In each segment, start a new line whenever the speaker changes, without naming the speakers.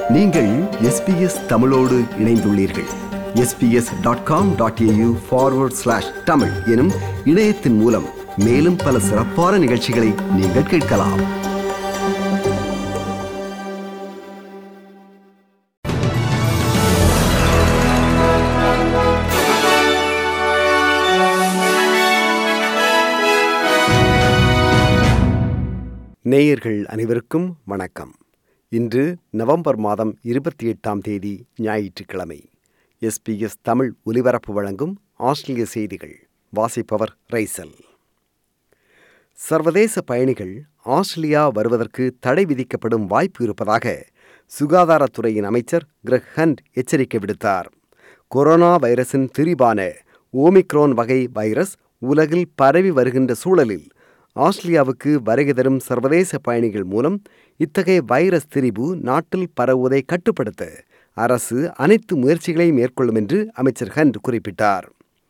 நீங்கள் எஸ்பிஎஸ் தமிழோடு இணைந்துள்ளீர்கள் SBS dot com dot AU forward slash Tamil எனும் இணையத்தின் மூலம் மேலும் பல சிறப்பான நிகழ்ச்சிகளை நீங்கள் கேட்கலாம் நேயர்கள் அனைவருக்கும் வணக்கம் இன்று நவம்பர் மாதம் இருபத்தி எட்டாம் தேதி ஞாயிற்றுக்கிழமை எஸ்பிஎஸ் தமிழ் ஒலிபரப்பு வழங்கும் ஆஸ்திரேலிய செய்திகள் வாசிப்பவர் ரைசல் சர்வதேச பயணிகள் ஆஸ்திரேலியா வருவதற்கு தடை விதிக்கப்படும் வாய்ப்பு இருப்பதாக சுகாதாரத்துறையின் அமைச்சர் கிரக் ஹண்ட் எச்சரிக்கை விடுத்தார் கொரோனா வைரஸின் திரிபான ஓமிக்ரோன் வகை வைரஸ் உலகில் பரவி வருகின்ற சூழலில் ஆஸ்திரேலியாவுக்கு வருகை தரும் சர்வதேச பயணிகள் மூலம் இத்தகைய வைரஸ் திரிபு நாட்டில் பரவுவதை கட்டுப்படுத்த அரசு அனைத்து முயற்சிகளையும் மேற்கொள்ளும் என்று அமைச்சர் ஹண்ட் குறிப்பிட்டார்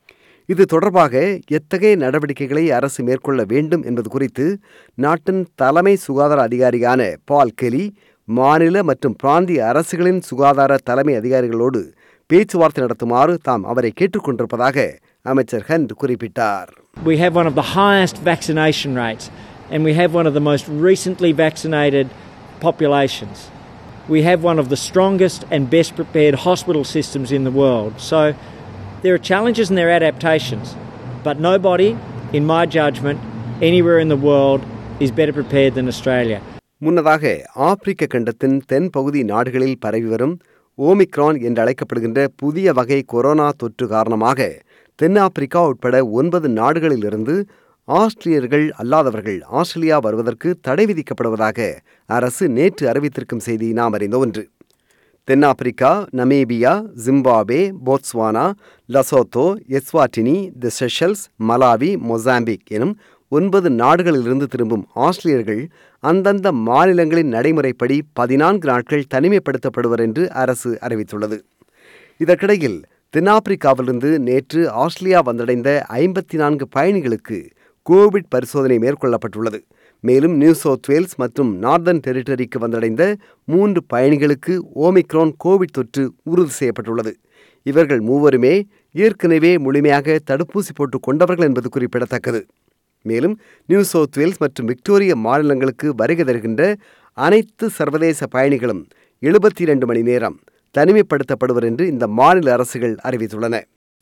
இது தொடர்பாக எத்தகைய நடவடிக்கைகளை அரசு மேற்கொள்ள வேண்டும் என்பது குறித்து நாட்டின் தலைமை சுகாதார அதிகாரியான பால் கெலி மாநில மற்றும் பிராந்திய அரசுகளின் சுகாதார தலைமை அதிகாரிகளோடு பேச்சுவார்த்தை நடத்துமாறு தாம் அவரை கேட்டுக்கொண்டிருப்பதாக அமைச்சர் ஹண்ட் குறிப்பிட்டார்
We have one of the highest vaccination rates and we have one of the most recently vaccinated populations. We have one of the strongest and best prepared hospital systems in the world. So there are challenges and there are adaptations, but nobody, in my judgment, anywhere in the world is better prepared than Australia.
முன்னதாக ஆப்பிரிக்க கண்டத்தின் தென் பகுதி நாடுகளில் பரவி வரும் Omicron என்று அழைக்கப்படுகின்ற புதிய வகை கொரோனா தொற்று காரணமாக தென்னாப்பிரிக்கா உட்பட ஒன்பது நாடுகளிலிருந்து ஆஸ்திரேலியர்கள் அல்லாதவர்கள் ஆஸ்திரேலியா வருவதற்கு தடை விதிக்கப்படுவதாக அரசு நேற்று அறிவித்திருக்கும் செய்தி நாம் அறிந்த ஒன்று தென்னாப்பிரிக்கா Namibia Zimbabwe Botswana Lesotho Eswatini the Seychelles Malawi Mozambique எனும் ஒன்பது நாடுகளிலிருந்து திரும்பும் ஆஸ்திரேலியர்கள் அந்தந்த மாநிலங்களின் நடைமுறைப்படி பதினான்கு நாட்கள் தனிமைப்படுத்தப்படுவர் என்று அரசு அறிவித்துள்ளது இதற்கிடையில் தென்னாப்பிரிக்காவிலிருந்து நேற்று ஆஸ்திரேலியா வந்தடைந்த ஐம்பத்தி நான்கு பயணிகளுக்கு கோவிட் பரிசோதனை மேற்கொள்ளப்பட்டுள்ளது மேலும் நியூ சவுத் வேல்ஸ் மற்றும் நார்தர்ன் டெரிட்டரிக்கு வந்தடைந்த மூன்று பயணிகளுக்கு ஓமிக்ரான் கோவிட் தொற்று உறுதி செய்யப்பட்டுள்ளது இவர்கள் மூவருமே ஏற்கனவே முழுமையாக தடுப்பூசி போட்டுக் கொண்டவர்கள் என்பது குறிப்பிடத்தக்கது மேலும் நியூ சவுத் வேல்ஸ் மற்றும் விக்டோரிய மாநிலங்களுக்கு வருகை தருகின்ற அனைத்து சர்வதேச பயணிகளும் எழுபத்தி இரண்டு மணி நேரம் தனிமைப்படுத்தப்படுவர் என்று இந்த மாநில அரசுகள் அறிவித்துள்ளன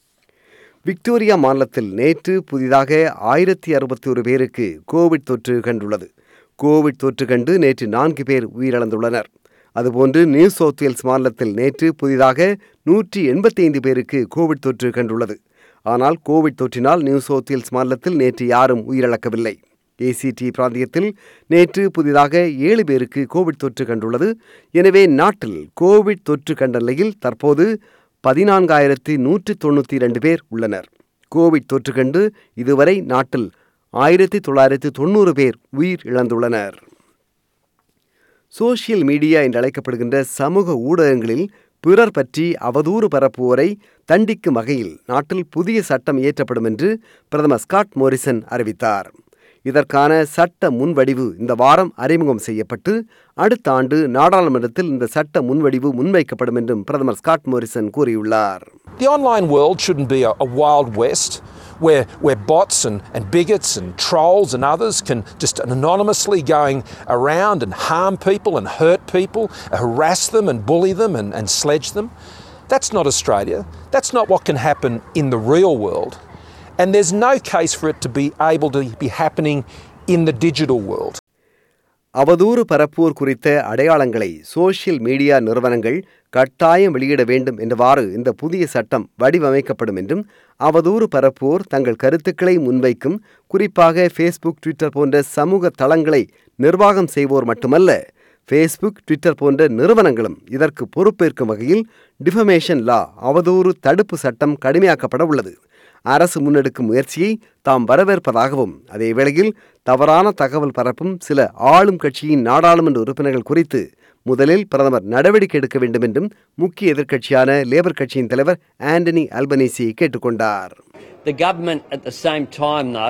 விக்டோரியா மாநிலத்தில் நேற்று புதிதாக ஆயிரத்தி அறுபத்தி ஒரு பேருக்கு கோவிட் தொற்று கண்டுள்ளது கோவிட் தொற்று கண்டு நேற்று நான்கு பேர் உயிரிழந்துள்ளனர் அதுபோன்று நியூ சவுத் வேல்ஸ் மாநிலத்தில் நேற்று புதிதாக நூற்றி எண்பத்தி ஐந்து பேருக்கு கோவிட் தொற்று கண்டுள்ளது ஆனால் கோவிட் தொற்றினால் நியூ சவுத் வேல்ஸ் மாநிலத்தில் நேற்று யாரும் உயிரிழக்கவில்லை ஏசிடி பிராந்தியத்தில் நேற்று புதிதாக ஏழு பேருக்கு கோவிட் தொற்று கண்டுள்ளது எனவே நாட்டில் கோவிட் தொற்று கண்ட நிலையில் தற்போது பதினான்காயிரத்தி நூற்றி தொண்ணூற்றி இரண்டு பேர் உள்ளனர் கோவிட் தொற்று கண்டு இதுவரை நாட்டில் ஆயிரத்தி தொள்ளாயிரத்தி தொண்ணூறு பேர் உயிர் இழந்துள்ளனர் சோசியல் மீடியா என்று அழைக்கப்படுகின்ற சமூக ஊடகங்களில் பிறர் பற்றி அவதூறு பரப்புவோரை தண்டிக்கும் வகையில் நாட்டில் புதிய சட்டம் இயற்றப்படும் என்று பிரதமர் ஸ்காட் மோரிசன் அறிவித்தார் இதற்கான சட்ட முன்வடிவு இந்த வாரம் அறிமுகம் செய்யப்பட்டு அடுத்த ஆண்டு நாடாளுமன்றத்தில் இந்த சட்ட முன்வடிவு முன்வைக்கப்படும் என்றும் பிரதமர் ஸ்காட் மோரிசன் கூறியுள்ளார்
The online world shouldn't be a, a wild west where, where bots and, and bigots and trolls and others can just anonymously going around and harm people and hurt people, harass them and bully them and, and sledge them. That's not Australia. That's not what can happen in the real world. And there's no case for it to be able to be happening in the digital world.
அவதூறு பரப்புவோர் குறித்த அடையாளங்களை social media நிறுவனங்கள் கட்டாயம் வெளியிட வேண்டும் என்றவாறு இந்த புதிய சட்டம் வடிவமைக்கப்படும் என்றும் அவதூறு பரப்புவோர் தங்கள் கருத்துக்களை முன்வைக்கும் குறிப்பாக ஃபேஸ்புக் ட்விட்டர் போன்ற சமூக தளங்களை நிர்வாகம் செய்வோர் மட்டுமல்ல ஃபேஸ்புக் ட்விட்டர் போன்ற நிறுவனங்களும் இதற்கு பொறுப்பேற்கும் வகையில் டிஃபமேஷன் லா அவதூறு தடுப்பு சட்டம் கடுமையாக்கப்பட உள்ளது அரசு முன்னெடுக்கும் முயற்சியை தாம் வரவேற்பதாகவும் அதே வேளையில் தவறான தகவல் பரப்பும் சில ஆளும் கட்சியின் நாடாளுமன்ற உறுப்பினர்கள் குறித்து முதலில் பிரதமர் நடவடிக்கை எடுக்க வேண்டும் என்றும் முக்கிய எதிர்க்கட்சியான லேபர் கட்சியின் தலைவர் ஆண்டனி அல்பனீசி கேட்டுக்கொண்டார்
The government, at the same time, though,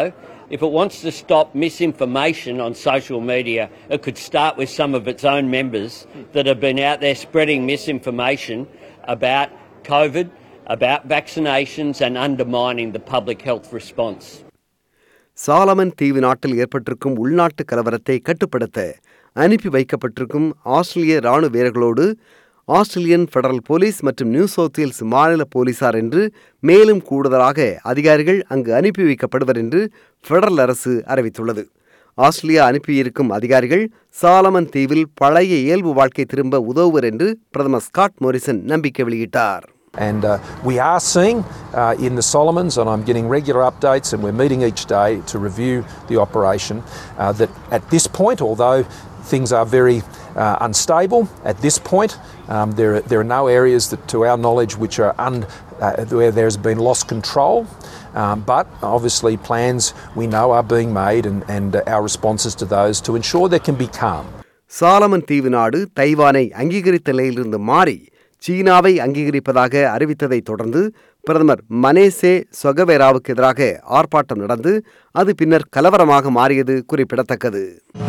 if it wants to stop misinformation on social media, it could start with some of its own members that have been out there spreading misinformation about COVID, about vaccinations, and undermining the public health response.
Solomon தீவு நாட்டில் ஏற்பட்டிருக்கும் உள்நாட்டு கலவரத்தை கட்டுப்படுத்த அனுப்பி வைக்கப்பட்டிருக்கும் Australia ராணுவ வீரர்களோடு ஆஸ்திரேலியன் ஃபெடரல் போலீஸ் மற்றும் நியூ சவுத் வேல்ஸ் மாநில போலீசார் என்று மேலும் கூடுதலாக அதிகாரிகள் அங்கு அனுப்பி வைக்கப்படுவர் என்று ஃபெடரல் அரசு அறிவித்துள்ளது ஆஸ்திரேலியா அனுப்பியிருக்கும் அதிகாரிகள் சாலமன் தீவில் பழைய இயல்பு வாழ்க்கை திரும்ப உதவுவர் என்று பிரதமர் ஸ்காட் மோரிசன் நம்பிக்கை வெளியிட்டார்
And uh, we are seeing uh, in the Solomons, and I'm getting regular updates, and we're meeting each day to review the operation, uh, that at this point, although things are very uh, unstable, at this point, um, there, are, there are no areas that, to our knowledge, which are un, uh, where there has been lost control. Um, but obviously, plans we know are being made, and, and uh, our responses to those to ensure there can be calm.
Solomon தீவு நாடு தைவானை அங்கீகரித்த நிலையிலிருந்து மாறி சீனாவை அங்கீகரிப்பதாக அறிவித்ததைத் தொடர்ந்து பிரதமர் மனேசே சொகவேராவுக்கு எதிராக ஆர்ப்பாட்டம் நடந்து அது பின்னர் கலவரமாக மாறியது குறிப்பிடத்தக்கது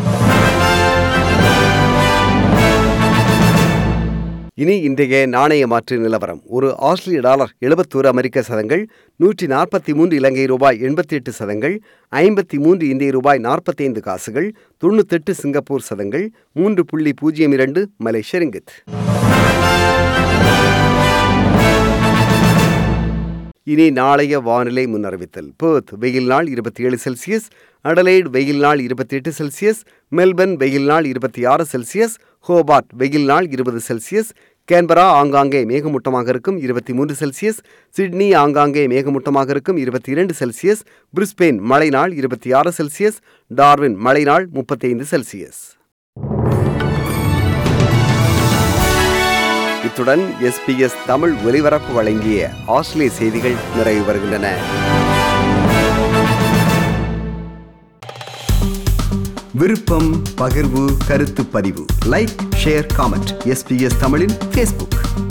இனி இன்றைய நாணய மாற்று நிலவரம் ஒரு ஆஸ்திரேலிய டாலர் எழுபத்தோரு அமெரிக்க சதங்கள் நூற்றி நாற்பத்தி மூன்று இலங்கை ரூபாய் எண்பத்தி எட்டு சதங்கள் ஐம்பத்தி மூன்று இந்திய ரூபாய் நாற்பத்தைந்து காசுகள் தொண்ணூத்தெட்டு சிங்கப்பூர் சதங்கள் மூன்று புள்ளி பூஜ்ஜியம் இரண்டு மலேசிய ரிங்கித் இனி நாளைய வானிலை முன்னறிவித்தல் பேர்த் வெயில் நாள் இருபத்தி ஏழு செல்சியஸ் அடலைட் வெயில் நாள் இருபத்தி எட்டு செல்சியஸ் மெல்பர்ன் வெயில் நாள் இருபத்தி ஆறு செல்சியஸ் ஹோபார்ட் வெயில் நாள் இருபது செல்சியஸ் கேன்பரா ஆங்காங்கே மேகமூட்டமாக இருக்கும் இருபத்தி மூன்று செல்சியஸ் சிட்னி ஆங்காங்கே மேகமூட்டமாக இருக்கும் இருபத்தி இரண்டு செல்சியஸ் பிரிஸ்பெயின் மழை நாள் இருபத்தி ஆறு செல்சியஸ் டார்வின் மழை நாள் முப்பத்தி ஐந்து செல்சியஸ் இத்துடன் எஸ்பிஎஸ் தமிழ் ஒலிபரப்பு வழங்கிய ஆஸ்திரேலிய செய்திகள் நிறைவு வருகின்றன விருப்பம் பகிர்வு கருத்து பதிவு லைக் ஷேர் காமெண்ட் எஸ்பிஎஸ் தமிழின் ஃபேஸ்புக்